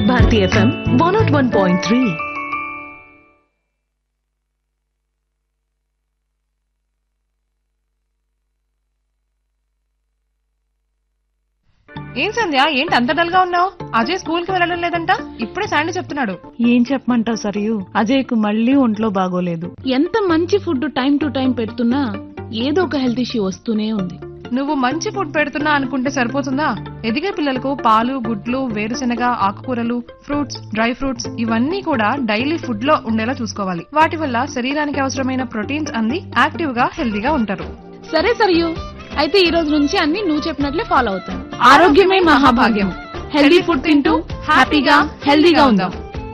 Bharati FM one nought one point three ఏం సంధ్య ఏంటి అంత డల్ గా ఉన్నావు అజయ్ స్కూల్ కి వెళ్ళడం లేదంట ఇప్పుడే శాండీ చెప్తున్నాడు ఏం చెప్పమంటావు సరియు అజయ్కు మళ్ళీ ఒంట్లో బాగోలేదు ఎంత మంచి ఫుడ్ టైం టు టైం పెడుతున్నా ఏదో ఒక హెల్త్ ఇష్యూ వస్తూనే ఉంది నువ్వు మంచి ఫుడ్ పెడుతున్నా అనుకుంటే సరిపోతుందా ఎదిగే పిల్లలకు పాలు గుడ్లు వేరుశెనగ ఆకుకూరలు ఫ్రూట్స్ డ్రై ఫ్రూట్స్ ఇవన్నీ కూడా డైలీ ఫుడ్ లో ఉండేలా చూసుకోవాలి వాటి వల్ల శరీరానికి అవసరమైన ప్రోటీన్స్ అంది యాక్టివ్ గా హెల్దీగా ఉంటారు సరే సరియు అయితే ఈ రోజు నుంచి అన్ని నువ్వు చెప్పినట్లే ఫాలో అవుతాను ఆరోగ్యమే మహాభాగ్యం హెల్దీ ఫుడ్ తింటూ హ్యాపీగా హెల్దీగా ఉందాం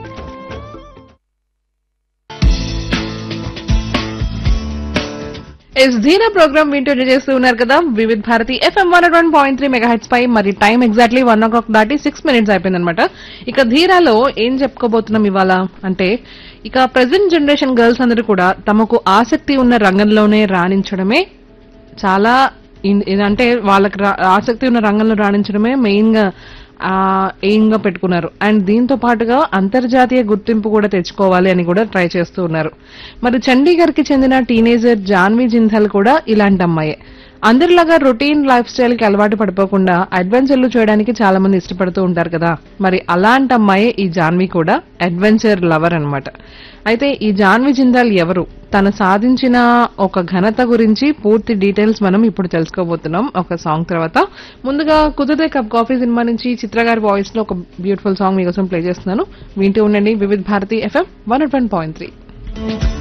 ఎస్ ధీనా ప్రోగ్రామ్ వింటూ చేస్తూ ఉన్నారు కదా Vividh Bharati FM one one point three megahertz పై మరి time exactly one o'clock దాటి సిక్స్ మినిట్స్ అయిపోయింది అనమాట ఇక ధీరాలో ఏం చెప్పుకోబోతున్నాం ఇవాళ అంటే ఇక ప్రెసెంట్ జనరేషన్ గర్ల్స్ అందరూ కూడా తమకు ఆసక్తి ఉన్న రంగంలోనే రాణించడమే చాలా ఇన్- ఇదంటే వాళ్ళకి రా- ఆసక్తి ఉన్న రంగంలో రాణించడమే మెయిన్ గా ఎయిమ్ గా పెట్టుకున్నారు అండ్ దీంతో పాటుగా అంతర్జాతీయ గుర్తింపు కూడా తెచ్చుకోవాలి అని కూడా ట్రై చేస్తూ ఉన్నారు మరి చండీగఢ్ కి చెందిన టీనేజర్ జాన్వి జింధల్ కూడా ఇలాంటి అమ్మాయే అందరిలాగా రొటీన్ లైఫ్ స్టైల్ కి అలవాటు పడిపోకుండా అడ్వెంచర్లు చేయడానికి చాలా మంది ఇష్టపడుతూ ఉంటారు కదా మరి అలాంటి అమ్మాయే ఈ జాన్వి కూడా అడ్వెంచర్ లవర్ అన్నమాట అయితే ఈ జాన్వి జిందాల్ ఎవరు తను సాధించిన ఒక ఘనత గురించి పూర్తి డీటెయిల్స్ మనం ఇప్పుడు తెలుసుకోబోతున్నాం ఒక సాంగ్ తర్వాత ముందుగా కుదిరితే కప్ కాఫీ సినిమా నుంచి చిత్ర గారి వాయిస్ లో ఒక బ్యూటిఫుల్ సాంగ్ మీకోసం ప్లే చేస్తున్నాను వింటూ ఉండండి Vividh Bharati FM one point three